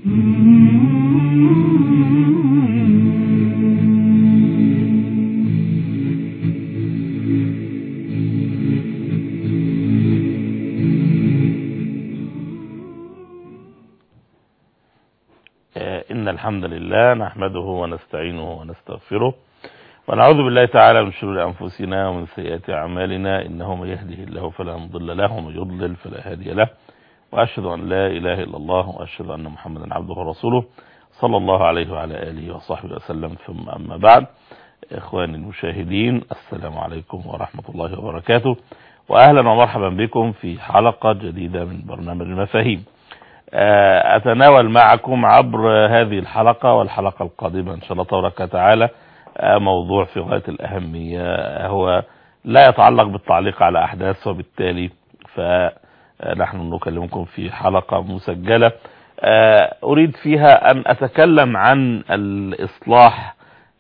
إن الحمد لله نحمده ونستعينه ونستغفره ونعوذ بالله تعالى من شرور أنفسنا ومن سيئات أعمالنا إنه من يهده الله فلا مضل له ومن يضلل فلا هادي له وأشهد أن لا إله إلا الله وأشهد أن محمدا عبده ورسوله صلى الله عليه وعلى آله وصحبه وسلم ثم أما بعد إخواني المشاهدين السلام عليكم ورحمة الله وبركاته وأهلا ومرحبا بكم في حلقة جديدة من برنامج المفاهيم أتناول معكم عبر هذه الحلقة والحلقة القادمة إن شاء الله تبارك وتعالى موضوع في غاية الأهمية هو لا يتعلق بالتعليق على أحداث وبالتالي فنحن نكلمكم في حلقة مسجلة أريد فيها أن أتكلم عن الإصلاح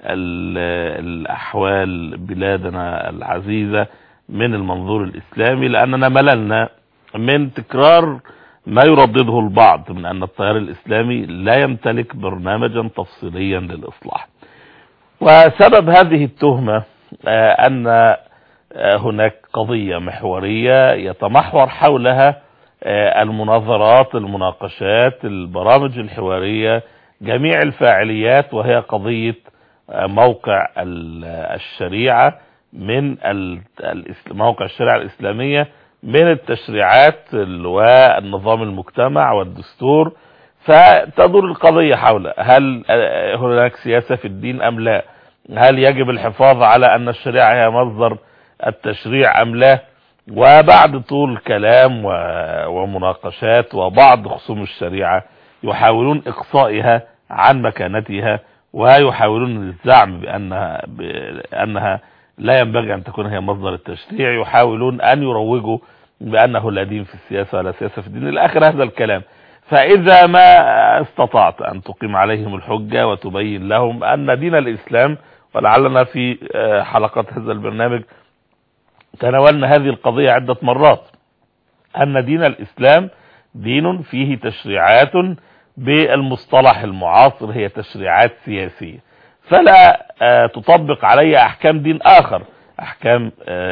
الأحوال بلادنا العزيزة من المنظور الإسلامي لأننا مللنا من تكرار ما يردده البعض من أن التيار الإسلامي لا يمتلك برنامجا تفصيليا للإصلاح وسبب هذه التهمة أن هناك قضية محورية يتمحور حولها المناظرات المناقشات البرامج الحوارية جميع الفاعليات وهي قضية موقع الشريعة من موقع الشريعة الإسلامية من التشريعات والنظام المجتمع والدستور فتدور القضية حول هل هناك سياسة في الدين أم لا هل يجب الحفاظ على أن الشريعة هي مصدر التشريع أم لا وبعد طول كلام ومناقشات وبعض خصوم الشريعة يحاولون إقصائها عن مكانتها ويحاولون الزعم بأنها, بأنها لا ينبغي أن تكون هي مصدر التشريع يحاولون أن يروجوا بأنه لا دين في السياسة ولا سياسة في الدين إلى آخر هذا الكلام فإذا ما استطعت أن تقيم عليهم الحجة وتبين لهم أن دين الإسلام ولعلنا في حلقات هذا البرنامج تناولنا هذه القضية عدة مرات أن دين الإسلام دين فيه تشريعات بالمصطلح المعاصر هي تشريعات سياسية فلا تطبق علي أحكام دين آخر أحكام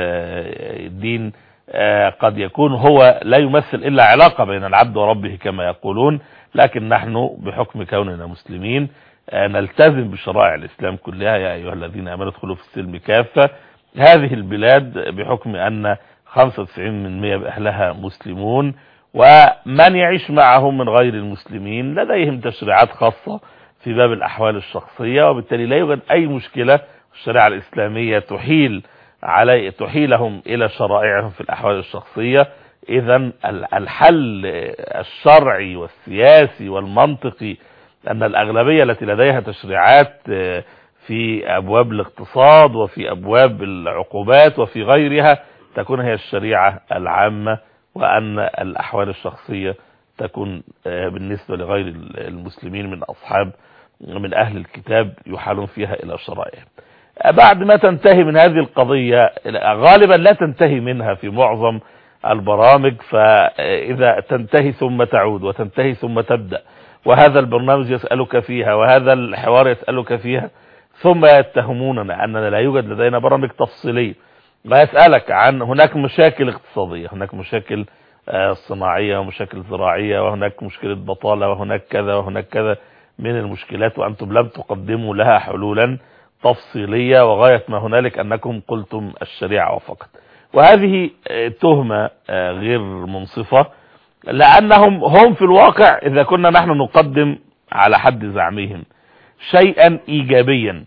دين قد يكون هو لا يمثل إلا علاقة بين العبد وربه كما يقولون لكن نحن بحكم كوننا مسلمين نلتزم بشرائع الإسلام كلها يا أيها الذين آمنوا ادخلوا في السلم كافة هذه البلاد بحكم أن 95% بأهلها مسلمون ومن يعيش معهم من غير المسلمين لديهم تشريعات خاصة في باب الأحوال الشخصية وبالتالي لا يوجد أي مشكلة الشريعة الإسلامية تحيل علي تحيلهم إلى شرائعهم في الأحوال الشخصية إذا الحل الشرعي والسياسي والمنطقي أن الأغلبية التي لديها تشريعات في أبواب الاقتصاد وفي أبواب العقوبات وفي غيرها تكون هي الشريعة العامة وأن الأحوال الشخصية تكون بالنسبة لغير المسلمين من أصحاب من أهل الكتاب يحالون فيها إلى شرائعهم بعد ما تنتهي من هذه القضية غالبا لا تنتهي منها في معظم البرامج فإذا تنتهي ثم تعود وتنتهي ثم تبدأ وهذا البرنامج يسألك فيها وهذا الحوار يسألك فيها ثم يتهموننا أننا لا يوجد لدينا برامج تفصيلية ويسألك عن هناك مشاكل اقتصادية هناك مشاكل صناعية ومشاكل زراعية وهناك مشكلة بطالة وهناك كذا وهناك كذا من المشكلات وأنتم لم تقدموا لها حلولا تفصيلية وغاية ما هنالك أنكم قلتم الشريعة وفقط وهذه تهمة غير منصفة لأنهم هم في الواقع إذا كنا نحن نقدم على حد زعمهم شيئا إيجابيا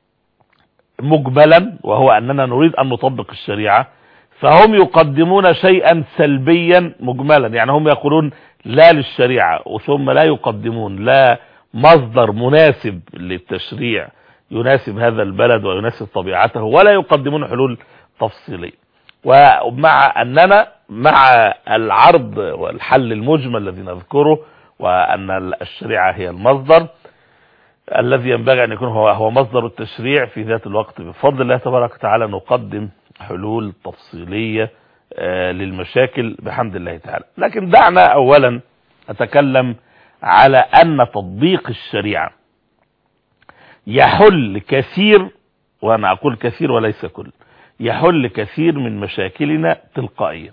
مجملا وهو أننا نريد أن نطبق الشريعة فهم يقدمون شيئا سلبيا مجملا يعني هم يقولون لا للشريعة وثم لا يقدمون لا مصدر مناسب للتشريع يناسب هذا البلد ويناسب طبيعته ولا يقدمون حلول تفصيلية ومع أننا مع العرض والحل المجمل الذي نذكره وأن الشريعة هي المصدر الذي ينبغي أن يكون هو هو مصدر التشريع في ذات الوقت بفضل الله تبارك وتعالى نقدم حلول تفصيلية للمشاكل بحمد الله تعالى لكن دعنا أولا أتكلم على ان تطبيق الشريعة يحل كثير وانا اقول كثير وليس كل يحل كثير من مشاكلنا تلقائيا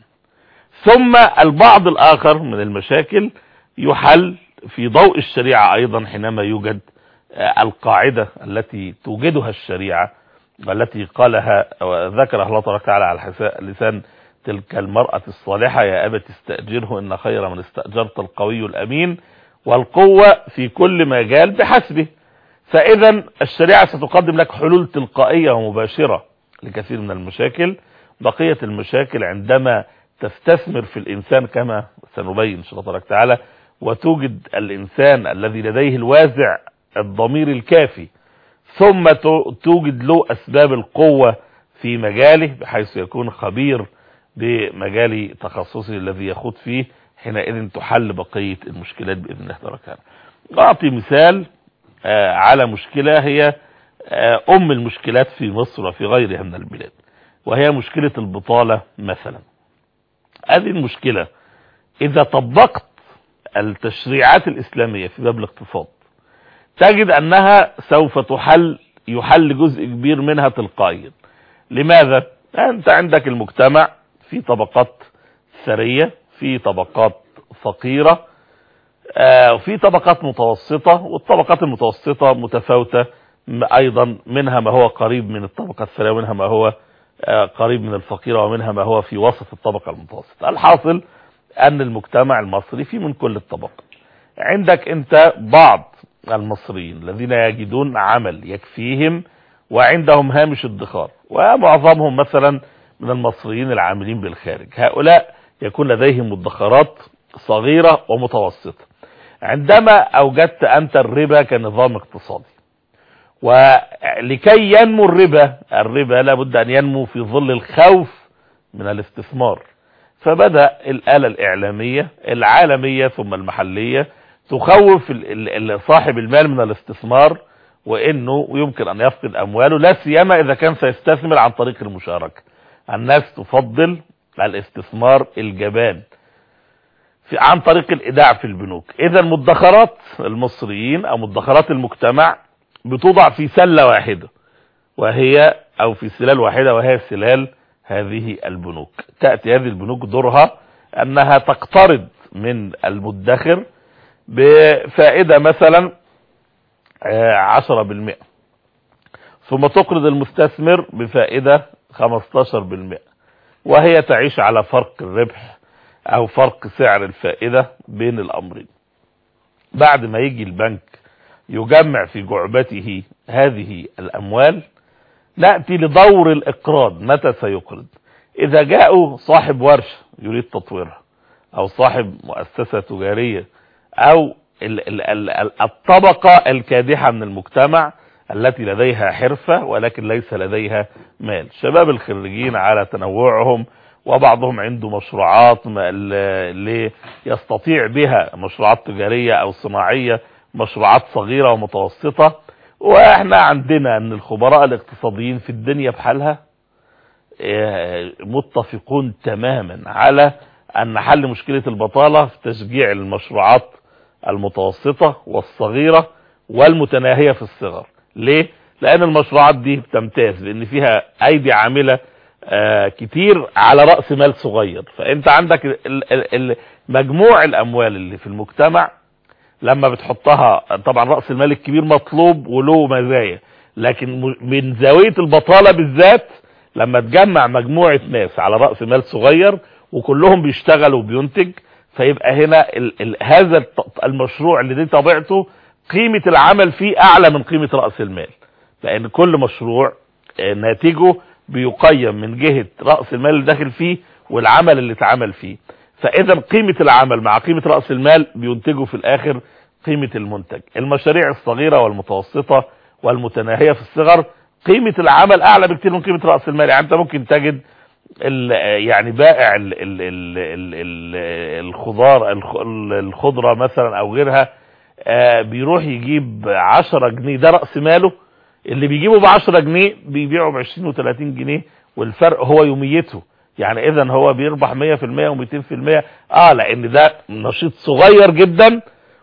ثم البعض الاخر من المشاكل يحل في ضوء الشريعة ايضا حينما يوجد القاعدة التي توجدها الشريعة والتي قالها وذكرها الله تبارك وتعالى على لسان تلك المرأة الصالحة يا أبت استأجره إن خير من استأجرت القوي الأمين والقوة في كل مجال بحسبه فإذا الشريعة ستقدم لك حلول تلقائية ومباشرة لكثير من المشاكل بقية المشاكل عندما تستثمر في الإنسان كما سنبين إن شاء الله تبارك وتعالى وتوجد الإنسان الذي لديه الوازع الضمير الكافي ثم توجد له أسباب القوة في مجاله بحيث يكون خبير بمجال تخصصه الذي يخوض فيه حينئذ تحل بقية المشكلات بإذن الله تبارك أعطي مثال على مشكلة هي أم المشكلات في مصر وفي غيرها من البلاد وهي مشكلة البطالة مثلا هذه المشكلة إذا طبقت التشريعات الإسلامية في باب الاقتصاد تجد أنها سوف تحل يحل جزء كبير منها تلقائيا لماذا؟ أنت عندك المجتمع في طبقات ثرية في طبقات فقيرة وفي طبقات متوسطة والطبقات المتوسطة متفاوتة ايضا منها ما هو قريب من الطبقة الثرية ومنها ما هو قريب من الفقيرة ومنها ما هو في وسط الطبقة المتوسطة الحاصل ان المجتمع المصري في من كل الطبقات عندك انت بعض المصريين الذين يجدون عمل يكفيهم وعندهم هامش ادخار ومعظمهم مثلا من المصريين العاملين بالخارج هؤلاء يكون لديهم مدخرات صغيرة ومتوسطة عندما اوجدت انت الربا كنظام اقتصادي ولكي ينمو الربا الربا لابد ان ينمو في ظل الخوف من الاستثمار فبدأ الآلة الإعلامية العالمية ثم المحلية تخوف صاحب المال من الاستثمار وانه يمكن ان يفقد امواله لا سيما اذا كان سيستثمر عن طريق المشاركة الناس تفضل الاستثمار الجبان في عن طريق الايداع في البنوك اذا مدخرات المصريين او مدخرات المجتمع بتوضع في سلة واحدة وهي او في سلال واحدة وهي سلال هذه البنوك تأتي هذه البنوك دورها انها تقترض من المدخر بفائدة مثلا عشرة بالمئة ثم تقرض المستثمر بفائدة خمستاشر بالمئة وهي تعيش على فرق الربح او فرق سعر الفائدة بين الامرين بعد ما يجي البنك يجمع في جعبته هذه الاموال نأتي لدور الاقراض متى سيقرض اذا جاءوا صاحب ورشة يريد تطويرها او صاحب مؤسسة تجارية او الطبقة الكادحة من المجتمع التي لديها حرفة ولكن ليس لديها مال شباب الخريجين على تنوعهم وبعضهم عنده مشروعات اللي يستطيع بها مشروعات تجارية او صناعية مشروعات صغيرة ومتوسطة واحنا عندنا ان الخبراء الاقتصاديين في الدنيا بحالها متفقون تماما على ان حل مشكلة البطالة في تشجيع المشروعات المتوسطة والصغيرة والمتناهية في الصغر ليه لان المشروعات دي بتمتاز لان فيها ايدي عاملة آه كتير على رأس مال صغير فانت عندك ال ال ال مجموع الاموال اللي في المجتمع لما بتحطها طبعا رأس المال الكبير مطلوب وله مزايا لكن من زاوية البطالة بالذات لما تجمع مجموعة ناس على رأس مال صغير وكلهم بيشتغلوا وبينتج فيبقى هنا ال ال هذا المشروع اللي دي طبيعته قيمة العمل فيه اعلى من قيمة رأس المال لان كل مشروع ناتجه بيقيم من جهة رأس المال اللي داخل فيه والعمل اللي اتعمل فيه فاذا قيمة العمل مع قيمة رأس المال بينتجوا في الاخر قيمة المنتج المشاريع الصغيرة والمتوسطة والمتناهية في الصغر قيمة العمل اعلى بكتير من قيمة رأس المال يعني انت ممكن تجد يعني بائع ال ال ال ال ال الخضار الخضرة مثلا او غيرها بيروح يجيب 10 جنيه ده رأس ماله اللي بيجيبه ب 10 جنيه بيبيعه ب 20 و30 جنيه والفرق هو يوميته يعني اذا هو بيربح 100% و200% اه لان ده نشيط صغير جدا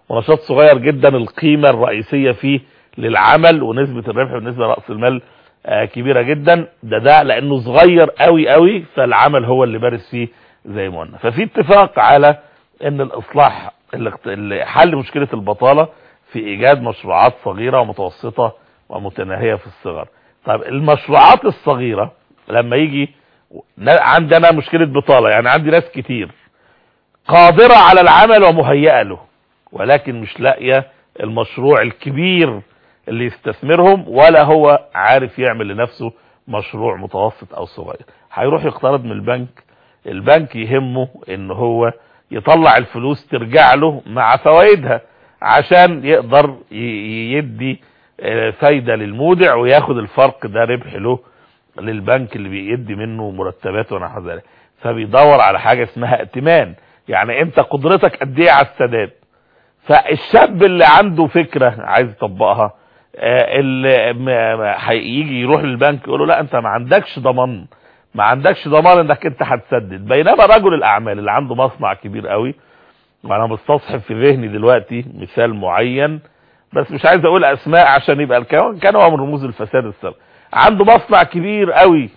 ونشاط صغير جدا القيمة الرئيسية فيه للعمل ونسبة الربح بالنسبة لرأس المال آه، كبيرة جدا ده ده لانه صغير قوي قوي فالعمل هو اللي بارز فيه زي ما قلنا ففي اتفاق على ان الاصلاح الاقت- اللي حل مشكلة البطالة في ايجاد مشروعات صغيرة ومتوسطة ومتناهية في الصغر طيب المشروعات الصغيرة لما يجي نا- عندنا مشكلة بطالة يعني عندي ناس كتير قادرة على العمل ومهيئة له ولكن مش لاقية المشروع الكبير اللي يستثمرهم ولا هو عارف يعمل لنفسه مشروع متوسط او صغير هيروح يقترض من البنك البنك يهمه ان هو يطلع الفلوس ترجع له مع فوائدها عشان يقدر ي- يدي آه، فايدة للمودع وياخد الفرق ده ربح له للبنك اللي بيدي منه مرتبات ونحو ذلك فبيدور على حاجة اسمها ائتمان يعني انت قدرتك قد ايه على السداد فالشاب اللي عنده فكرة عايز يطبقها آه، اللي ما- ما هيجي يروح للبنك يقول له لا انت ما عندكش ضمان ما عندكش ضمان انك انت هتسدد بينما رجل الاعمال اللي عنده مصنع كبير قوي وانا مستصحب في ذهني دلوقتي مثال معين بس مش عايز اقول اسماء عشان يبقى الكلام كان هو من رموز الفساد السابق عنده مصنع كبير قوي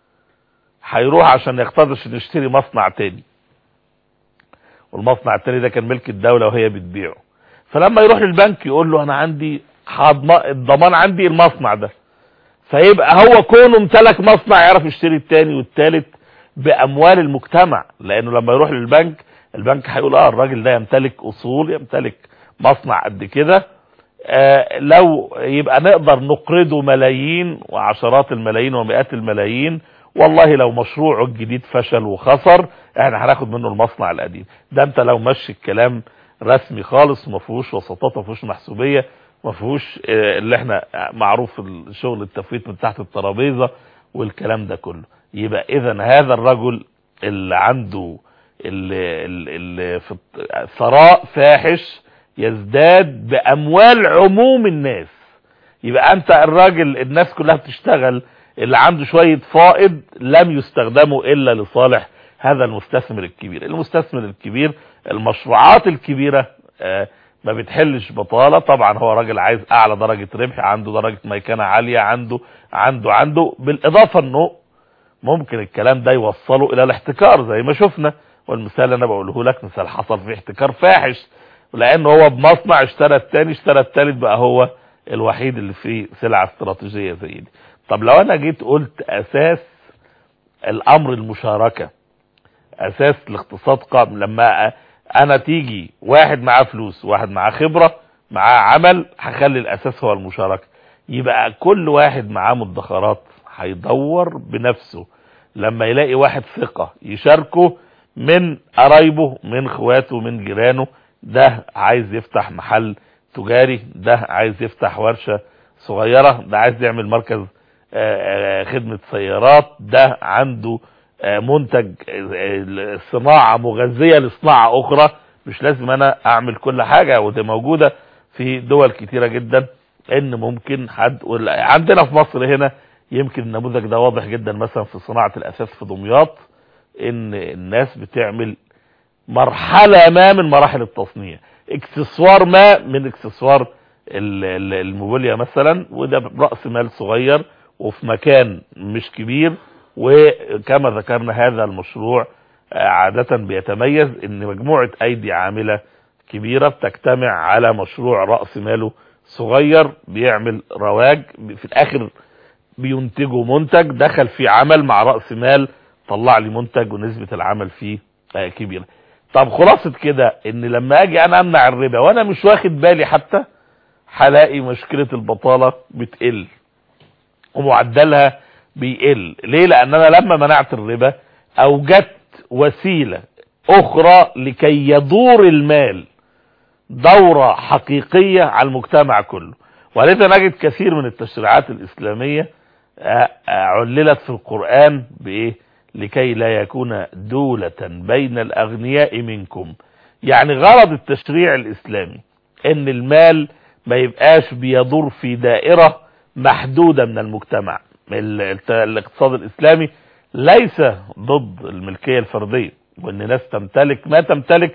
هيروح عشان يقترض يشتري مصنع تاني والمصنع التاني ده كان ملك الدولة وهي بتبيعه فلما يروح للبنك يقول له انا عندي حضم... الضمان عندي المصنع ده فيبقى هو كونه امتلك مصنع يعرف يشتري التاني والتالت باموال المجتمع لانه لما يروح للبنك البنك هيقول اه الراجل ده يمتلك اصول يمتلك مصنع قد كده آه لو يبقى نقدر نقرضه ملايين وعشرات الملايين ومئات الملايين والله لو مشروعه الجديد فشل وخسر احنا هناخد منه المصنع القديم ده انت لو مشي الكلام رسمي خالص ما فيهوش وسطات ما فيهوش محسوبيه ما فيهوش آه، اللي احنا معروف الشغل التفويت من تحت الترابيزه والكلام ده كله يبقى اذا هذا الرجل اللي عنده اللي, اللي في ثراء فاحش يزداد باموال عموم الناس يبقى انت الراجل الناس كلها بتشتغل اللي عنده شوية فائض لم يستخدموا الا لصالح هذا المستثمر الكبير المستثمر الكبير المشروعات الكبيرة آه، ما بتحلش بطالة طبعا هو راجل عايز اعلى درجة ربح عنده درجة ميكنة عالية عنده عنده عنده بالاضافة انه ممكن الكلام ده يوصله الى الاحتكار زي ما شفنا والمثال اللي انا بقوله لك مثال حصل فيه احتكار فاحش لان هو بمصنع اشترى التاني اشترى التالت بقى هو الوحيد اللي فيه سلعة استراتيجية زي دي طب لو انا جيت قلت اساس الامر المشاركة اساس الاقتصاد قائم لما انا تيجي واحد معاه فلوس واحد معاه خبرة معاه عمل هخلي الاساس هو المشاركة يبقى كل واحد معاه مدخرات هيدور بنفسه لما يلاقي واحد ثقة يشاركه من قرايبه من اخواته من جيرانه ده عايز يفتح محل تجاري ده عايز يفتح ورشة صغيرة ده عايز يعمل مركز آه، آه، خدمة سيارات ده عنده آه، منتج آه، صناعة مغذية لصناعة اخرى مش لازم انا اعمل كل حاجة وده موجودة في دول كتيرة جدا ان ممكن حد ولا- عندنا في مصر هنا يمكن النموذج ده واضح جدا مثلا في صناعة الاساس في دمياط ان الناس بتعمل مرحلة ما من مراحل التصنيع اكسسوار ما من اكسسوار ال- ال- الموبيليا مثلا وده برأس مال صغير وفي مكان مش كبير وكما ذكرنا هذا المشروع آه، عادة بيتميز ان مجموعة ايدي عاملة كبيرة بتجتمع على مشروع رأس ماله صغير بيعمل رواج في الاخر بينتجوا منتج دخل في عمل مع رأس مال طلع لي منتج ونسبة العمل فيه آه، كبيرة طب خلاصة كده ان لما اجي انا امنع الربا وانا مش واخد بالي حتى هلاقي مشكلة البطالة بتقل ومعدلها بيقل ليه لان انا لما منعت الربا اوجدت وسيلة اخرى لكي يدور المال دورة حقيقية على المجتمع كله ولذا نجد كثير من التشريعات الاسلامية آه، آه، عللت في القرآن بايه لكي لا يكون دولة بين الاغنياء منكم يعني غرض التشريع الاسلامي ان المال ما يبقاش بيدور في دائرة محدودة من المجتمع ال- الت- الاقتصاد الاسلامي ليس ضد الملكية الفردية وان ناس تمتلك ما تمتلك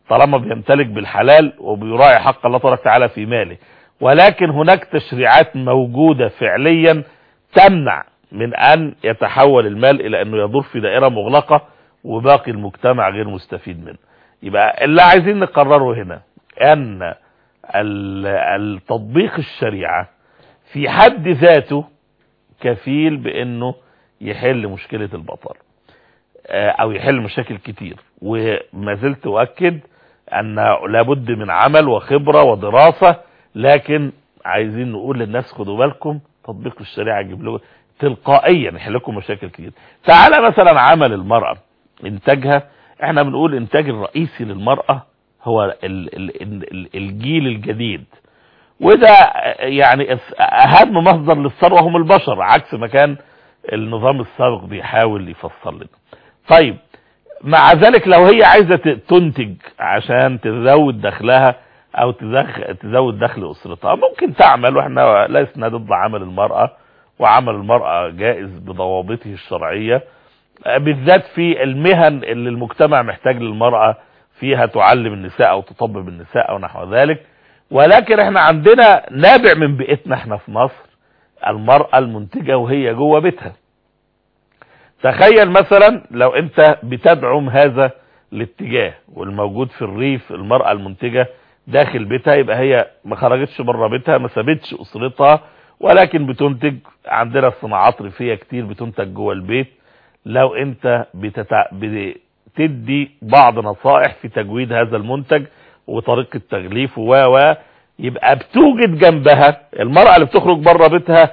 طالما بيمتلك بالحلال وبيراعي حق الله تبارك وتعالى في ماله ولكن هناك تشريعات موجودة فعليا تمنع من ان يتحول المال الى انه يدور في دائرة مغلقة وباقي المجتمع غير مستفيد منه يبقى اللي عايزين نقرره هنا ان التطبيق الشريعة في حد ذاته كفيل بانه يحل مشكلة البطالة او يحل مشاكل كتير وما زلت اؤكد ان لابد من عمل وخبرة ودراسة لكن عايزين نقول للناس خدوا بالكم تطبيق الشريعة يجيب لكم تلقائيا يحل لكم مشاكل كتير تعالى مثلا عمل المرأة انتاجها احنا بنقول انتاج الرئيسي للمرأة هو ال ال ال الجيل الجديد وده يعني اهم مصدر للثروة هم البشر عكس ما كان النظام السابق بيحاول يفسر لنا طيب مع ذلك لو هي عايزة تنتج عشان تزود دخلها او تزود دخل اسرتها ممكن تعمل واحنا لسنا ضد عمل المرأة وعمل المرأة جائز بضوابطه الشرعية بالذات في المهن اللي المجتمع محتاج للمرأة فيها تعلم النساء او تطبب النساء او نحو ذلك ولكن احنا عندنا نابع من بيئتنا احنا في مصر المرأة المنتجة وهي جوه بيتها تخيل مثلا لو انت بتدعم هذا الاتجاه والموجود في الريف المرأة المنتجة داخل بيتها يبقى هي ما خرجتش بره بيتها ما سابتش اسرتها ولكن بتنتج عندنا صناعات ريفيه كتير بتنتج جوه البيت لو انت بتتع... بتدي بعض نصائح في تجويد هذا المنتج وطريقه تغليفه و و يبقى بتوجد جنبها المرأة اللي بتخرج بره بيتها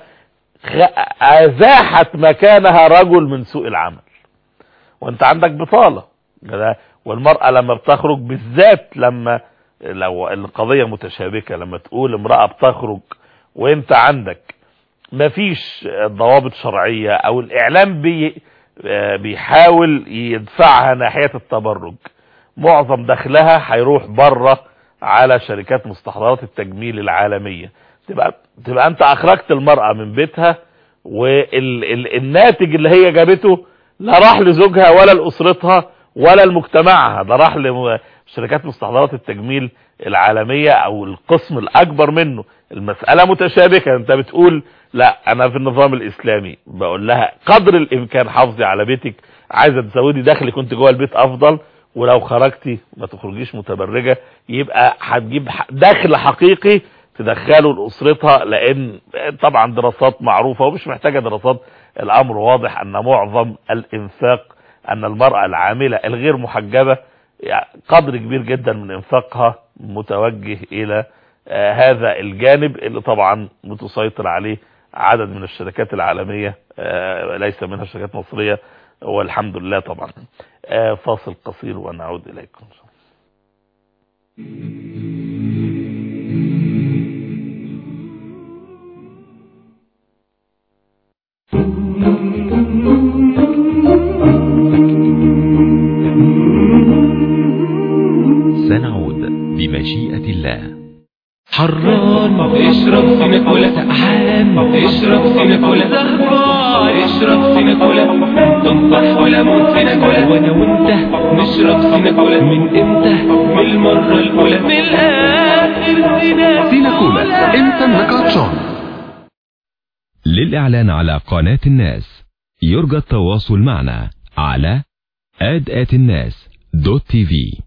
ازاحت مكانها رجل من سوق العمل وانت عندك بطالة والمرأة لما بتخرج بالذات لما لو القضية متشابكة لما تقول امرأة بتخرج وانت عندك مفيش ضوابط شرعية او الاعلام بي بيحاول يدفعها ناحية التبرج معظم دخلها هيروح بره على شركات مستحضرات التجميل العالمية تبقى, تبقى انت اخرجت المرأة من بيتها والناتج اللي هي جابته لا راح لزوجها ولا لأسرتها ولا لمجتمعها ده راح لشركات مستحضرات التجميل العالمية او القسم الاكبر منه المسألة متشابكة انت بتقول لا انا في النظام الاسلامي بقول لها قدر الامكان حافظي على بيتك عايزة تزودي دخلك كنت جوه البيت افضل ولو خرجتي ما تخرجيش متبرجة يبقى هتجيب دخل حقيقي تدخله لأسرتها لان طبعا دراسات معروفة ومش محتاجة دراسات الامر واضح ان معظم الانفاق ان المرأة العاملة الغير محجبة قدر كبير جدا من انفاقها متوجه الى آه هذا الجانب اللي طبعا متسيطر عليه عدد من الشركات العالمية آه ليس منها شركات مصرية والحمد لله طبعا آه فاصل قصير ونعود اليكم سنعود بمشيئة الله حران اشرب فينا كولا سقعان اشرب فينا كولا زهران اشرب فينا كولا تنطح ولا موت فينا كولا وانا وانت نشرب فينا كولا من امتى من المرة الاولى من الاخر سينا سينا كولا امتى النكاتشون للإعلان على قناة الناس يرجى التواصل معنا على آد الناس دوت تي في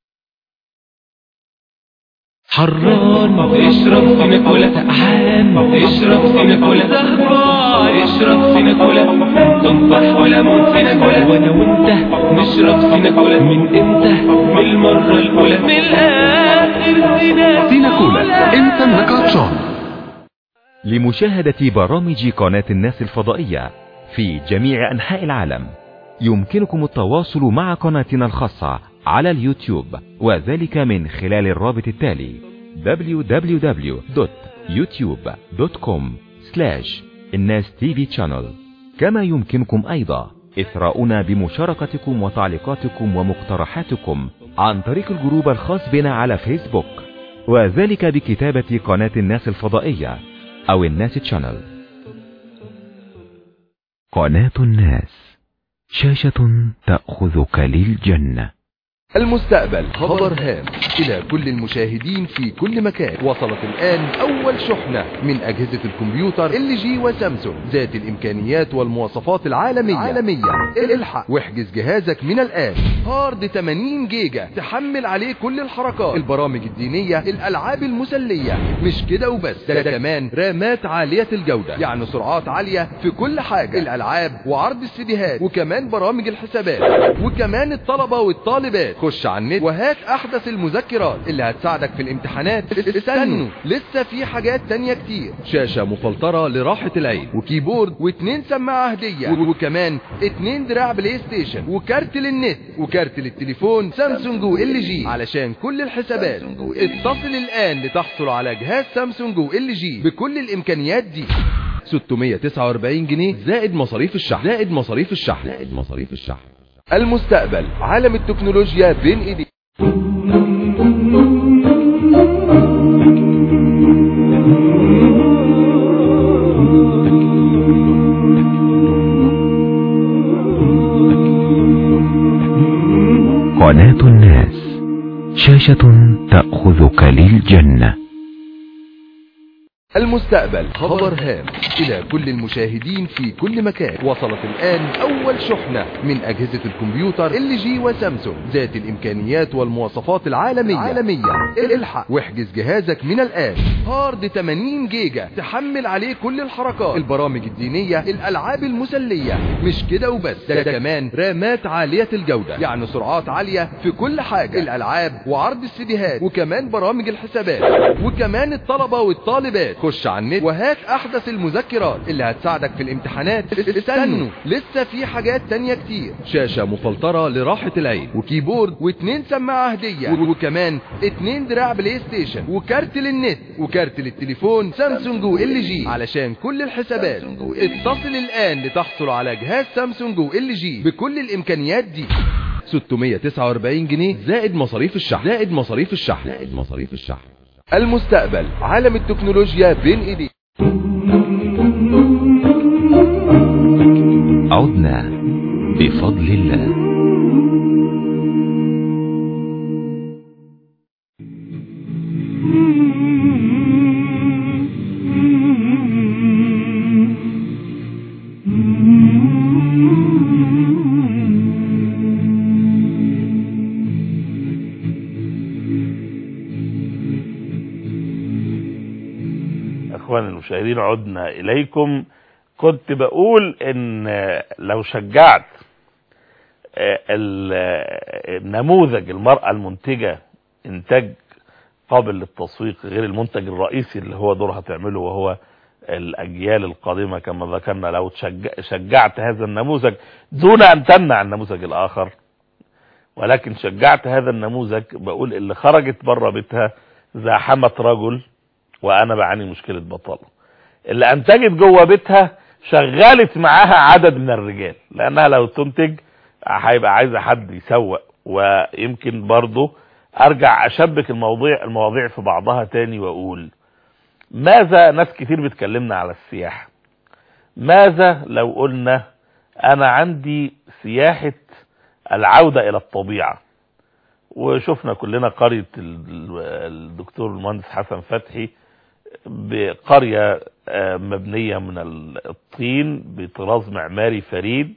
حران اشرب فينا كولا سقعان اشرب فينا كولا زهران اشرب فينا كولا تنطح ولا موت فينا كولا وانا وانت نشرب فينا كولا من امتى من المرة الاولى من الاخر سينا سينا كولا امتى النكاتشون لمشاهدة برامج قناة الناس الفضائية في جميع أنحاء العالم يمكنكم التواصل مع قناتنا الخاصة على اليوتيوب وذلك من خلال الرابط التالي www.youtube.com الناس تي channel كما يمكنكم أيضا إثراؤنا بمشاركتكم وتعليقاتكم ومقترحاتكم عن طريق الجروب الخاص بنا على فيسبوك وذلك بكتابة قناة الناس الفضائية أو الناس تشانل قناة الناس شاشة تأخذك للجنة المستقبل خبر هام إلى كل المشاهدين في كل مكان وصلت الآن أول شحنة من أجهزة الكمبيوتر ال جي وسامسونج ذات الإمكانيات والمواصفات العالمية عالمية الحق واحجز جهازك من الآن هارد 80 جيجا تحمل عليه كل الحركات البرامج الدينية الألعاب المسلية مش كده وبس ده كمان رامات عالية الجودة يعني سرعات عالية في كل حاجة الألعاب وعرض السيديهات وكمان برامج الحسابات وكمان الطلبة والطالبات خش على النت وهات احدث المذكرات اللي هتساعدك في الامتحانات استنوا لسه في حاجات تانية كتير شاشة مفلترة لراحة العين وكيبورد واتنين سماعة هدية وكمان اتنين دراع بلاي ستيشن وكارت للنت وكارت للتليفون سامسونج وال جي علشان كل الحسابات اتصل الان لتحصل على جهاز سامسونج وال جي بكل الامكانيات دي 649 جنيه زائد مصاريف الشحن زائد مصاريف الشحن زائد مصاريف الشحن المستقبل عالم التكنولوجيا بين ايديك قناة الناس شاشة تأخذك للجنة المستقبل خبر هام إلى كل المشاهدين في كل مكان وصلت الآن أول شحنة من أجهزة الكمبيوتر ال جي وسامسونج ذات الإمكانيات والمواصفات العالمية عالمية الحق واحجز جهازك من الآن هارد 80 جيجا تحمل عليه كل الحركات البرامج الدينية الألعاب المسلية مش كده وبس ده كمان رامات عالية الجودة يعني سرعات عالية في كل حاجة الألعاب وعرض السيديهات وكمان برامج الحسابات وكمان الطلبة والطالبات خش على النت وهات احدث المذكرات اللي هتساعدك في الامتحانات استنوا لسه في حاجات تانية كتير شاشة مفلترة لراحة العين وكيبورد واتنين سماعة هدية وكمان اتنين دراع بلاي ستيشن وكارت للنت وكارت للتليفون سامسونج وال جي علشان كل الحسابات اتصل الان لتحصل على جهاز سامسونج وال جي بكل الامكانيات دي 649 جنيه زائد مصاريف الشحن زائد مصاريف الشحن زائد مصاريف الشحن المستقبل عالم التكنولوجيا بين ايديك عدنا بفضل الله اخواني المشاهدين عدنا اليكم كنت بقول ان لو شجعت النموذج المرأة المنتجة انتاج قابل للتسويق غير المنتج الرئيسي اللي هو دورها تعمله وهو الاجيال القادمة كما ذكرنا لو تشجع- شجعت هذا النموذج دون ان تمنع النموذج الاخر ولكن شجعت هذا النموذج بقول اللي خرجت بره بيتها زاحمت رجل وانا بعاني مشكلة بطالة اللي انتجت جوه بيتها شغلت معاها عدد من الرجال لانها لو تنتج هيبقى عايزة حد يسوق ويمكن برضه ارجع اشبك المواضيع المواضيع في بعضها تاني واقول ماذا ناس كتير بتكلمنا على السياحة ماذا لو قلنا انا عندي سياحة العودة الى الطبيعة وشفنا كلنا قرية ال- الدكتور المهندس حسن فتحي بقرية آه، مبنية من الطين بطراز معماري فريد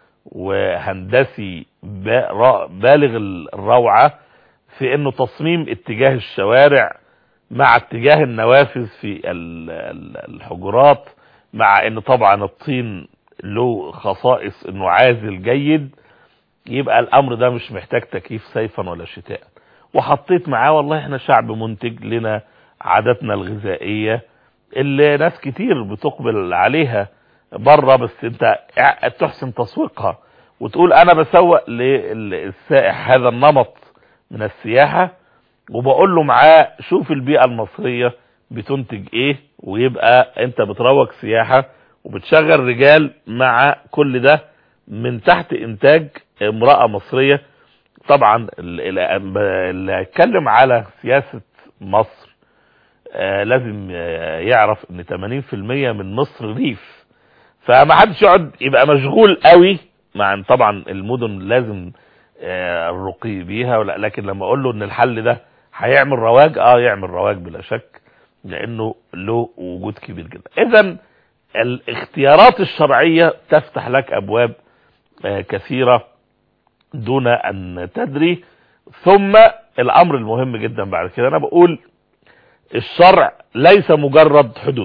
وهندسي با- را- بالغ الروعة في انه تصميم اتجاه الشوارع مع اتجاه النوافذ في ال- ال- الحجرات مع ان طبعا الطين له خصائص انه عازل جيد يبقى الامر ده مش محتاج تكييف صيفا ولا شتاء وحطيت معاه والله احنا شعب منتج لنا عاداتنا الغذائية اللي ناس كتير بتقبل عليها بره بس انت تحسن تسويقها وتقول انا بسوق للسائح هذا النمط من السياحة وبقول له معاه شوف البيئة المصرية بتنتج ايه ويبقى انت بتروج سياحة وبتشغل رجال مع كل ده من تحت انتاج امرأة مصرية طبعا اللي اللي هيتكلم على سياسة مصر آه، لازم آه، يعرف ان 80% من مصر ريف فما حدش يقعد يبقى مشغول قوي مع ان طبعا المدن لازم آه، الرقي بيها ولا لكن لما اقول له ان الحل ده هيعمل رواج اه يعمل رواج بلا شك لانه له وجود كبير جدا اذا الاختيارات الشرعية تفتح لك ابواب آه، كثيرة دون ان تدري ثم الامر المهم جدا بعد كده انا بقول الشرع ليس مجرد حدود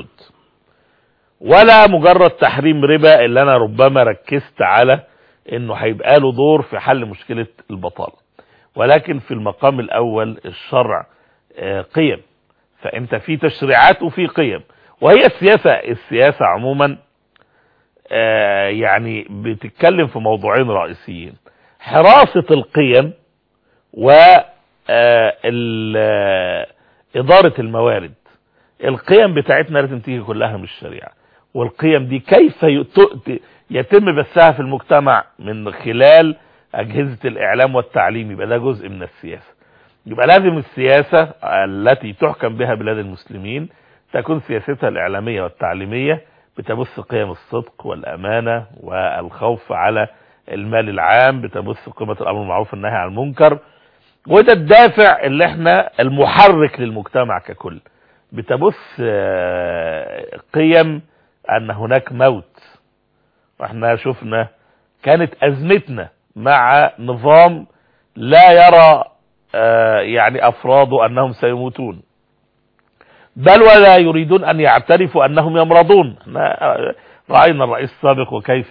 ولا مجرد تحريم ربا اللي انا ربما ركزت على انه هيبقى له دور في حل مشكلة البطالة ولكن في المقام الاول الشرع آه، قيم فانت في تشريعات وفي قيم وهي السياسة السياسة عموما آه، يعني بتتكلم في موضوعين رئيسيين حراسة القيم و آه، ال- آه، إدارة الموارد القيم بتاعتنا لازم تيجي كلها من الشريعة والقيم دي كيف يت- يتم بثها في المجتمع من خلال أجهزة الإعلام والتعليم يبقى ده جزء من السياسة يبقى لازم السياسة التي تحكم بها بلاد المسلمين تكون سياستها الإعلامية والتعليمية بتبث قيم الصدق والأمانة والخوف على المال العام بتبث قيمة الأمر المعروف والنهي عن المنكر وده الدافع اللي احنا المحرك للمجتمع ككل بتبث آه، قيم ان هناك موت واحنا شفنا كانت ازمتنا مع نظام لا يرى آه، يعني افراده انهم سيموتون بل ولا يريدون ان يعترفوا انهم يمرضون احنا آه، راينا الرئيس السابق وكيف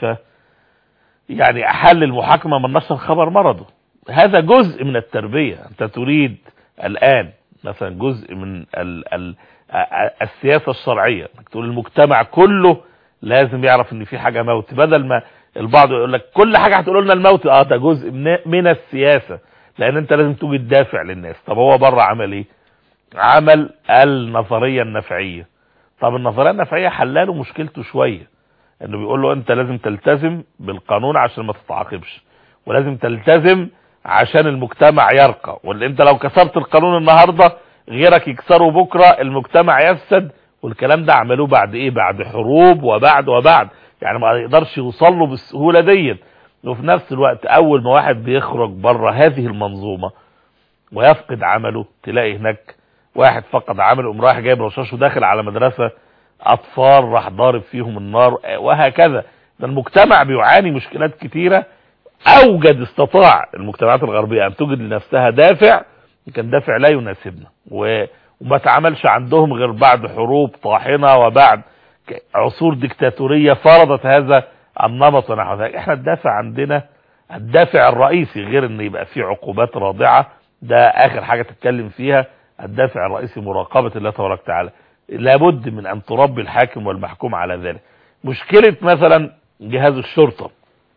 يعني احل المحاكمه من نشر خبر مرضه هذا جزء من التربيه انت تريد الان مثلا جزء من ال ال السياسه الشرعيه انك تقول المجتمع كله لازم يعرف ان في حاجه موت بدل ما البعض يقول لك كل حاجه هتقول لنا الموت اه ده جزء من من السياسه لان انت لازم توجد دافع للناس طب هو بره عمل ايه عمل النظريه النفعيه طب النظريه النفعيه حلاله مشكلته شويه انه بيقول له انت لازم تلتزم بالقانون عشان ما تتعاقبش ولازم تلتزم عشان المجتمع يرقى واللي انت لو كسرت القانون النهاردة غيرك يكسره بكرة المجتمع يفسد والكلام ده عملوه بعد ايه بعد حروب وبعد وبعد يعني ما يقدرش يوصل له بالسهولة ديت وفي نفس الوقت اول ما واحد بيخرج بره هذه المنظومة ويفقد عمله تلاقي هناك واحد فقد عمله قام رايح جايب رشاش وداخل على مدرسة اطفال راح ضارب فيهم النار وهكذا ده المجتمع بيعاني مشكلات كتيرة اوجد استطاع المجتمعات الغربية ان توجد لنفسها دافع كان دافع لا يناسبنا و... وما تعملش عندهم غير بعد حروب طاحنة وبعد ك- عصور ديكتاتورية فرضت هذا النمط ونحو ذلك احنا الدافع عندنا الدافع الرئيسي غير ان يبقى فيه عقوبات رادعة ده اخر حاجة تتكلم فيها الدافع الرئيسي مراقبة الله تبارك وتعالى لابد من ان تربي الحاكم والمحكوم على ذلك مشكلة مثلا جهاز الشرطة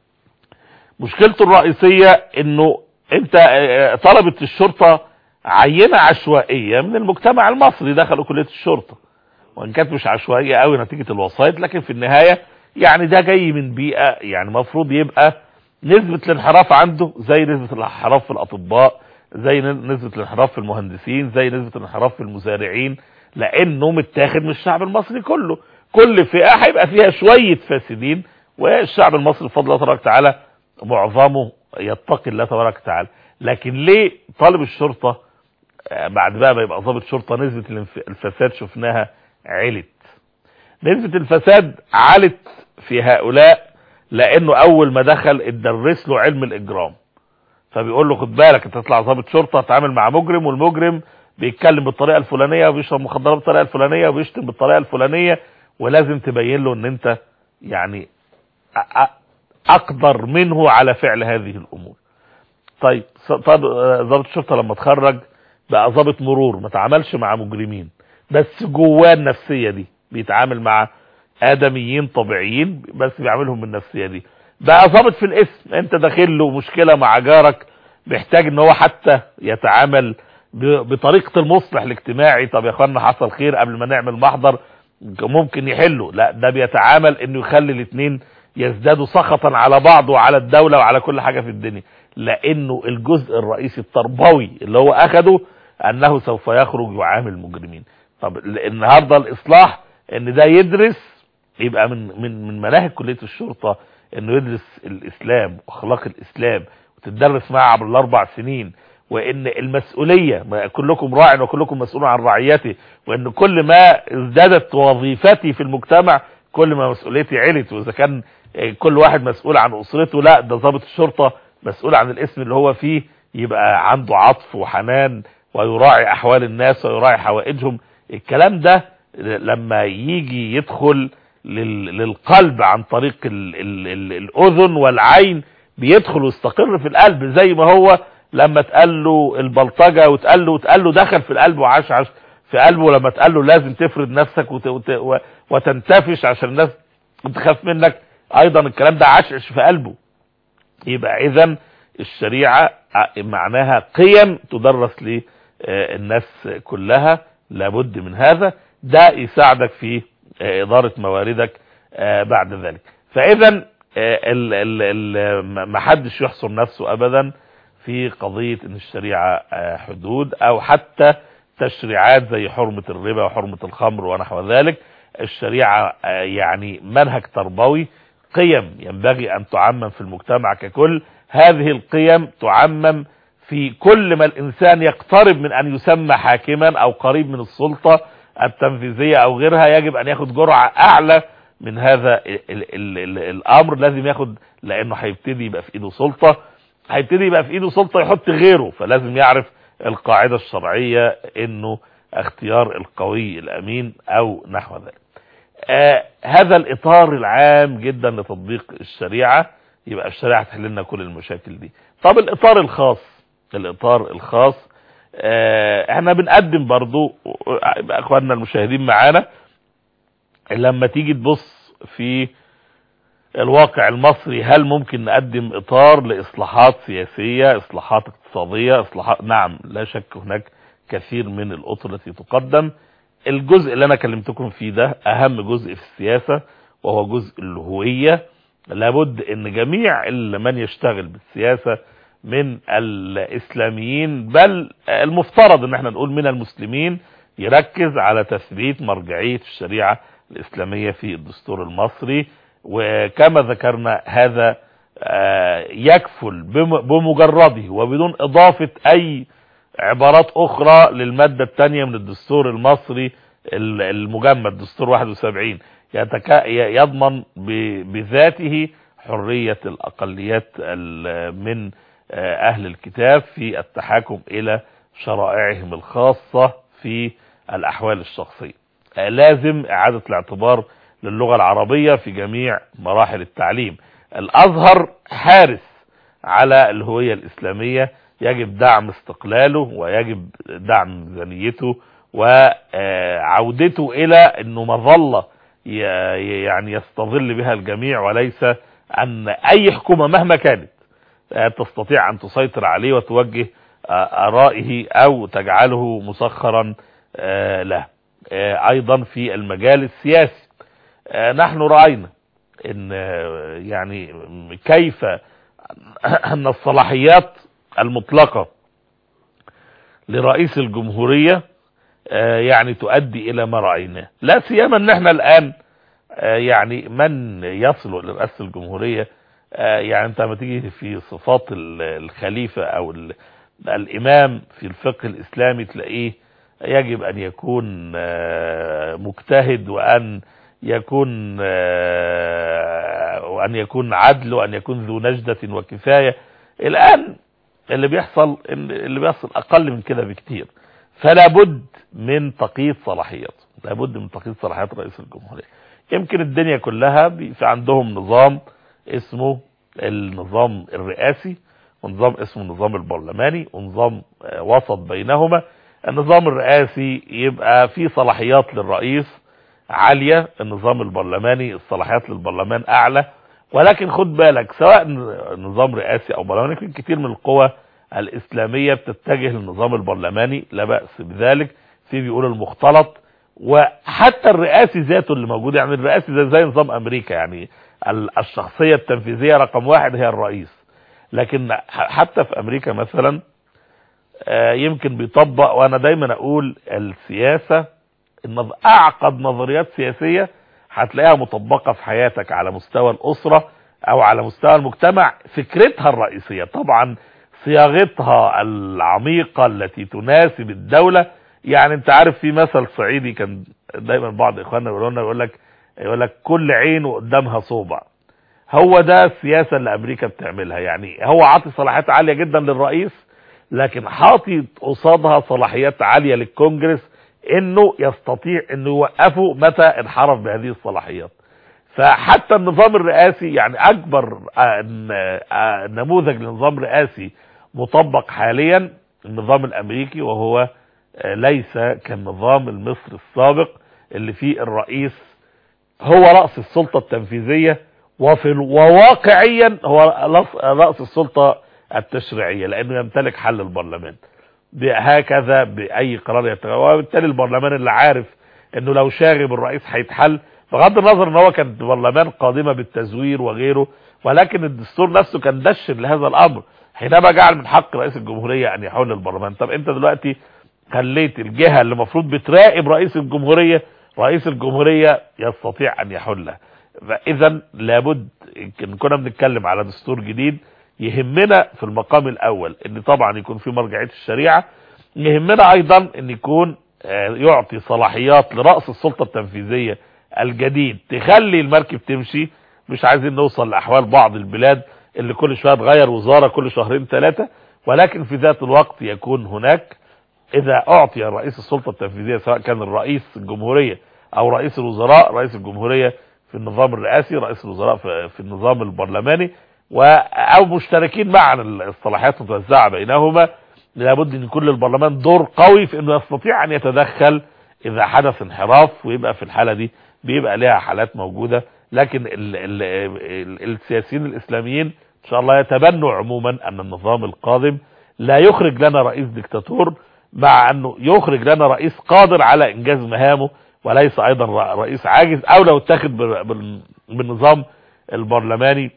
مشكلته الرئيسية انه انت آه، طلبت الشرطة عينة عشوائية من المجتمع المصري دخلوا كلية الشرطة وان كانت مش عشوائية قوي نتيجة الوسائط لكن في النهاية يعني ده جاي من بيئة يعني مفروض يبقى نسبة الانحراف عنده زي نسبة الانحراف في الاطباء زي نسبة الانحراف في المهندسين زي نسبة الانحراف في المزارعين لانه متاخد من الشعب المصري كله كل فئة هيبقى فيها شوية فاسدين والشعب المصري بفضل الله تبارك وتعالى معظمه يتقي الله تبارك وتعالى لكن ليه طالب الشرطة آه، بعد بقى ما يبقى ضابط شرطة نسبة الانف- الفساد شفناها علت نسبة الفساد علت في هؤلاء لانه اول ما دخل اتدرس له علم الاجرام فبيقول له خد بالك انت تطلع ضابط شرطة تتعامل مع مجرم والمجرم بيتكلم بالطريقة الفلانية وبيشرب مخدرات بالطريقة الفلانية وبيشتم بالطريقة الفلانية ولازم تبين له ان انت يعني أ- أ- اقدر منه على فعل هذه الامور طيب ص- طب آه، ضابط الشرطه لما اتخرج بقى ضابط مرور ما تعاملش مع مجرمين بس جواه النفسيه دي بيتعامل مع ادميين طبيعيين بس بيعاملهم بالنفسيه دي بقى ضابط في الاسم انت داخل له مشكله مع جارك بيحتاج ان هو حتى يتعامل ب- بطريقه المصلح الاجتماعي طب يا اخوانا حصل خير قبل ما نعمل محضر ممكن يحله لا ده بيتعامل انه يخلي الاثنين يزدادوا سخطا على بعض وعلى الدولة وعلى كل حاجة في الدنيا لانه الجزء الرئيسي التربوي اللي هو اخده انه سوف يخرج يعامل المجرمين طب ال- النهاردة الاصلاح ان ده يدرس يبقى من من من مناهج كلية الشرطة انه يدرس الاسلام واخلاق الاسلام وتدرس معها عبر الاربع سنين وان المسؤولية ما كلكم راع وكلكم مسؤول عن رعيته وان كل ما ازدادت وظيفتي في المجتمع كل ما مسؤوليتي علت واذا كان كل واحد مسؤول عن اسرته لا ده ضابط الشرطة مسؤول عن الاسم اللي هو فيه يبقى عنده عطف وحنان ويراعي احوال الناس ويراعي حوائجهم الكلام ده لما يجي يدخل لل- للقلب عن طريق ال ال ال الاذن والعين بيدخل ويستقر في القلب زي ما هو لما تقال له البلطجة وتقال له وتقال له دخل في القلب وعاش عاش في قلبه ولما تقال له لازم تفرد نفسك وت وت و- وتنتفش عشان الناس تخاف منك ايضا الكلام ده عشعش في قلبه يبقى اذا الشريعة معناها قيم تدرس للناس كلها لابد من هذا ده يساعدك في ادارة مواردك بعد ذلك فاذا ما حدش يحصر نفسه ابدا في قضية ان الشريعة حدود او حتى تشريعات زي حرمة الربا وحرمة الخمر ونحو ذلك الشريعة يعني منهج تربوي قيم ينبغي ان تعمم في المجتمع ككل هذه القيم تعمم في كل ما الانسان يقترب من ان يسمى حاكما او قريب من السلطة التنفيذية او غيرها يجب ان ياخد جرعة اعلى من هذا ال ال ال الامر لازم ياخد لانه هيبتدي يبقى في ايده سلطة هيبتدي يبقى في ايده سلطة يحط غيره فلازم يعرف القاعدة الشرعية انه اختيار القوي الامين او نحو ذلك آه هذا الاطار العام جدا لتطبيق الشريعة يبقى الشريعة تحل لنا كل المشاكل دي طب الاطار الخاص الاطار الخاص آه احنا بنقدم برضو اخواننا المشاهدين معانا لما تيجي تبص في الواقع المصري هل ممكن نقدم اطار لاصلاحات سياسية اصلاحات اقتصادية اصلاحات نعم لا شك هناك كثير من الاطر التي تقدم الجزء اللي انا كلمتكم فيه ده اهم جزء في السياسة وهو جزء الهوية لابد ان جميع من يشتغل بالسياسة من الاسلاميين بل المفترض ان احنا نقول من المسلمين يركز على تثبيت مرجعية الشريعة الاسلامية في الدستور المصري وكما ذكرنا هذا يكفل بمجرده وبدون اضافة اي عبارات اخرى للمادة الثانية من الدستور المصري المجمد دستور 71 يضمن بذاته حرية الاقليات من اهل الكتاب في التحاكم الى شرائعهم الخاصة في الاحوال الشخصية لازم اعادة الاعتبار للغة العربية في جميع مراحل التعليم الازهر حارس على الهوية الاسلامية يجب دعم استقلاله ويجب دعم ميزانيته وعودته الى انه مظلة يعني يستظل بها الجميع وليس ان اي حكومة مهما كانت تستطيع ان تسيطر عليه وتوجه ارائه او تجعله مسخرا له ايضا في المجال السياسي نحن رأينا ان يعني كيف ان الصلاحيات المطلقة لرئيس الجمهورية يعني تؤدي الى ما رأيناه لا سيما ان احنا الان يعني من يصل الى رئاسة الجمهورية يعني انت لما تيجي في صفات الخليفة او الامام في الفقه الاسلامي تلاقيه يجب ان يكون مجتهد وان يكون وان يكون عدل وان يكون ذو نجدة وكفاية الان اللي بيحصل اللي بيحصل اقل من كده بكتير فلا بد من تقييد صلاحياته لابد من تقييد صلاحيات رئيس الجمهورية يمكن الدنيا كلها في عندهم نظام اسمه النظام الرئاسي ونظام اسمه النظام البرلماني ونظام وسط بينهما النظام الرئاسي يبقى فيه صلاحيات للرئيس عالية النظام البرلماني الصلاحيات للبرلمان اعلى ولكن خد بالك سواء نظام رئاسي او برلماني في كتير من القوى الاسلامية بتتجه للنظام البرلماني لا بأس بذلك في بيقول المختلط وحتى الرئاسي ذاته اللي موجود يعني الرئاسي زي, زي نظام امريكا يعني الشخصية التنفيذية رقم واحد هي الرئيس لكن حتى في امريكا مثلا يمكن بيطبق وانا دايما اقول السياسة اعقد نظريات سياسية هتلاقيها مطبقة في حياتك على مستوى الاسرة او على مستوى المجتمع فكرتها الرئيسية طبعا صياغتها العميقة التي تناسب الدولة يعني انت عارف في مثل صعيدي كان دايما بعض اخواننا يقولوا لنا يقول لك يقول لك كل عين قدامها صوبع هو ده السياسة اللي امريكا بتعملها يعني هو عاطي صلاحيات عالية جدا للرئيس لكن حاطي قصادها صلاحيات عالية للكونجرس انه يستطيع انه يوقفه متى انحرف بهذه الصلاحيات فحتى النظام الرئاسي يعني اكبر آه، ن- آه، نموذج لنظام رئاسي مطبق حاليا النظام الامريكي وهو آه، ليس كالنظام المصري السابق اللي فيه الرئيس هو رأس السلطة التنفيذية وفي ال- وواقعيا هو رأس- رأس السلطة التشريعية لأنه يمتلك حل البرلمان ب- هكذا بأي قرار يتغير وبالتالي البرلمان اللي عارف انه لو شاغب الرئيس هيتحل بغض النظر ان هو كان برلمان قادمة بالتزوير وغيره ولكن الدستور نفسه كان دشن لهذا الامر حينما جعل من حق رئيس الجمهورية ان يحل البرلمان طب انت دلوقتي خليت الجهة اللي المفروض بتراقب رئيس الجمهورية رئيس الجمهورية يستطيع ان يحلها فاذا لابد ان كنا بنتكلم على دستور جديد يهمنا في المقام الاول ان طبعا يكون في مرجعية الشريعة يهمنا ايضا ان يكون آه، يعطي صلاحيات لرأس السلطة التنفيذية الجديد تخلي المركب تمشي مش عايزين نوصل لاحوال بعض البلاد اللي كل شوية تغير وزارة كل شهرين ثلاثة ولكن في ذات الوقت يكون هناك اذا اعطي رئيس السلطة التنفيذية سواء كان الرئيس الجمهورية او رئيس الوزراء رئيس الجمهورية في النظام الرئاسي رئيس الوزراء في, في النظام البرلماني و او مشتركين معا الصلاحيات متوزعة بينهما لابد ان يكون للبرلمان دور قوي في انه يستطيع ان يتدخل اذا حدث انحراف ويبقى في الحالة دي بيبقى لها حالات موجودة لكن ال ال ال السياسيين الاسلاميين ان شاء الله يتبنوا عموما ان النظام القادم لا يخرج لنا رئيس ديكتاتور مع انه يخرج لنا رئيس قادر على انجاز مهامه وليس ايضا ر- رئيس عاجز او لو اتخذ بال- بال- بالنظام البرلماني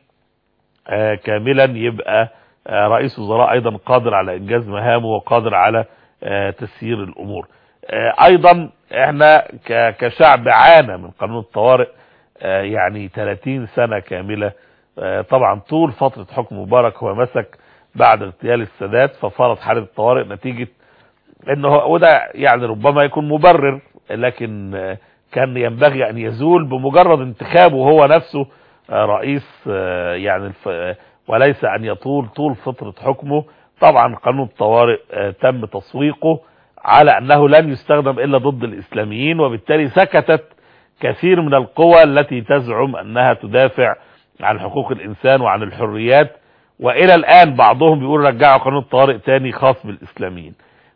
آه، كاملا يبقى آه، رئيس وزراء ايضا قادر على انجاز مهامه وقادر على آه، تسيير الامور آه، ايضا احنا ك- كشعب عانى من قانون الطوارئ آه، يعني 30 سنة كاملة آه، طبعا طول فترة حكم مبارك هو مسك بعد اغتيال السادات ففرض حالة الطوارئ نتيجة انه هو- وده يعني ربما يكون مبرر لكن آه، كان ينبغي ان يزول بمجرد انتخابه هو نفسه آه، رئيس آه، يعني الف- آه، وليس ان يطول طول فترة حكمه طبعا قانون الطوارئ آه، تم تصويقه على انه لن يستخدم الا ضد الاسلاميين وبالتالي سكتت كثير من القوى التي تزعم انها تدافع عن حقوق الانسان وعن الحريات والى الان بعضهم بيقول رجعوا قانون الطوارئ تاني خاص بالاسلاميين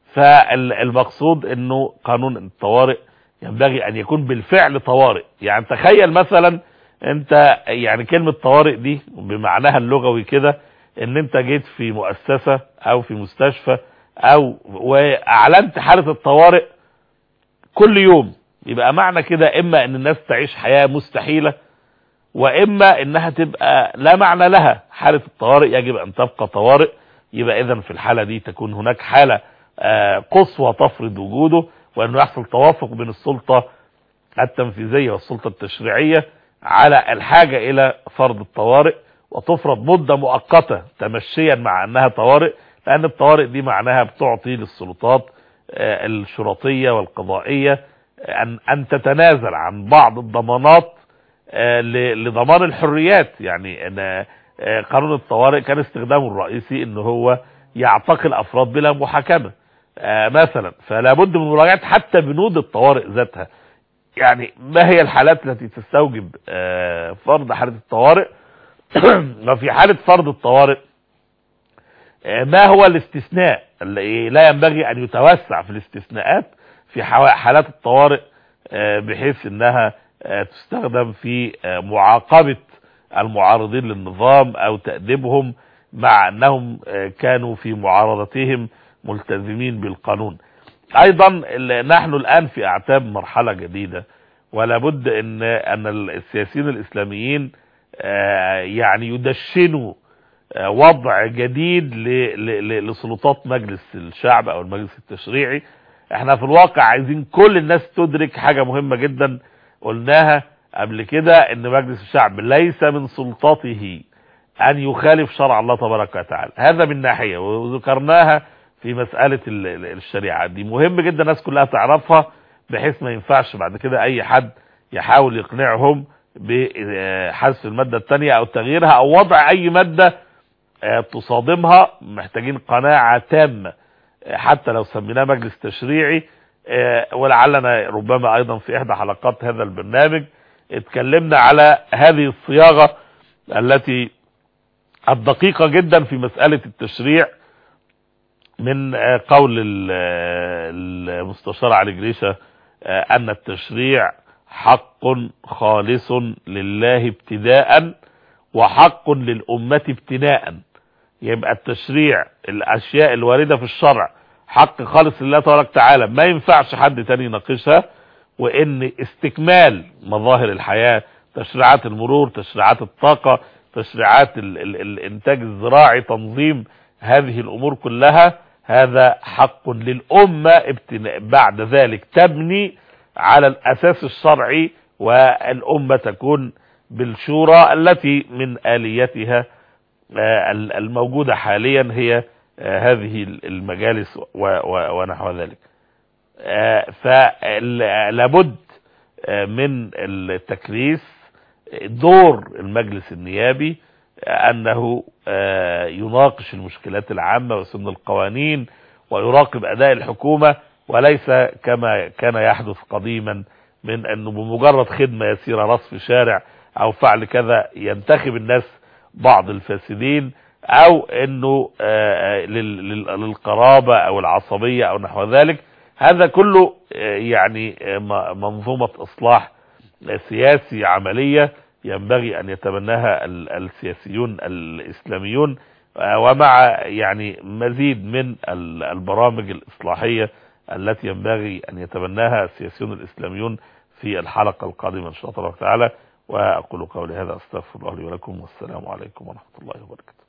فالمقصود انه قانون الطوارئ ينبغي ان يكون بالفعل طوارئ يعني تخيل مثلا انت يعني كلمة طوارئ دي بمعناها اللغوي كده ان انت جيت في مؤسسة او في مستشفى او واعلنت حالة الطوارئ كل يوم يبقى معنى كده اما ان الناس تعيش حياة مستحيلة واما انها تبقى لا معنى لها حالة الطوارئ يجب ان تبقى طوارئ يبقى اذا في الحالة دي تكون هناك حالة آه، قصوى تفرض وجوده وانه يحصل توافق بين السلطة التنفيذية والسلطة التشريعية على الحاجة الى فرض الطوارئ وتفرض مدة مؤقتة تمشيا مع انها طوارئ لان الطوارئ دي معناها بتعطي للسلطات آه، الشرطية والقضائية ان ان تتنازل عن بعض الضمانات آه، ل- لضمان الحريات يعني ان آه، قانون الطوارئ كان استخدامه الرئيسي ان هو يعتقل افراد بلا محاكمة آه، مثلا فلا بد من مراجعة حتى بنود الطوارئ ذاتها يعني ما هي الحالات التي تستوجب آه، فرض حالة الطوارئ وفي حالة فرض الطوارئ آه، ما هو الاستثناء اللي لا ينبغي ان يتوسع في الاستثناءات في حوا- حالات الطوارئ آه، بحيث انها آه، تستخدم في آه، معاقبة المعارضين للنظام او تأديبهم مع انهم آه، كانوا في معارضتهم ملتزمين بالقانون ايضا ال- نحن الان في اعتاب مرحلة جديدة ولا بد ان ان السياسيين الاسلاميين آه، يعني يدشنوا آه، وضع جديد ل- ل- ل- لسلطات مجلس الشعب او المجلس التشريعي احنا في الواقع عايزين كل الناس تدرك حاجة مهمة جدا قلناها قبل كده ان مجلس الشعب ليس من سلطته ان يخالف شرع الله تبارك وتعالى هذا من ناحية وذكرناها في مسألة ال- ال- الشريعة دي مهم جدا الناس كلها تعرفها بحيث ما ينفعش بعد كده اي حد يحاول يقنعهم بحذف المادة الثانية او تغييرها او وضع اي مادة آه، تصادمها محتاجين قناعة تامة آه، حتى لو سميناه مجلس تشريعي آه، ولعلنا ربما ايضا في احدى حلقات هذا البرنامج اتكلمنا على هذه الصياغة التي الدقيقة جدا في مسألة التشريع من آه، قول ال- آه، المستشار علي جريشة آه، ان التشريع حق خالص لله ابتداء وحق للأمة ابتناء يبقى التشريع الأشياء الواردة في الشرع حق خالص لله تبارك وتعالى ما ينفعش حد تاني يناقشها وإن استكمال مظاهر الحياة تشريعات المرور تشريعات الطاقة تشريعات ال ال الإنتاج الزراعي تنظيم هذه الأمور كلها هذا حق للأمة ابتناء بعد ذلك تبني على الأساس الشرعي والأمة تكون بالشورى التي من آليتها آه، الموجودة حاليا هي آه، هذه المجالس و- و- ونحو ذلك آه، فلابد آه، من التكريس دور المجلس النيابي آه، أنه آه، يناقش المشكلات العامة وسن القوانين ويراقب أداء الحكومة وليس كما كان يحدث قديما من أنه بمجرد خدمة يسيرة رصف شارع أو فعل كذا ينتخب الناس بعض الفاسدين او انه آه، لل- لل- للقرابة او العصبية او نحو ذلك هذا كله آه، يعني آه، م- منظومة اصلاح آه، سياسي عملية ينبغي ان يتبناها ال- السياسيون الاسلاميون آه، ومع يعني مزيد من ال- البرامج الاصلاحية التي ينبغي ان يتبناها السياسيون الاسلاميون في الحلقة القادمة ان شاء الله تبارك وتعالى واقول قولي هذا استغفر الله لي ولكم والسلام عليكم ورحمة الله وبركاته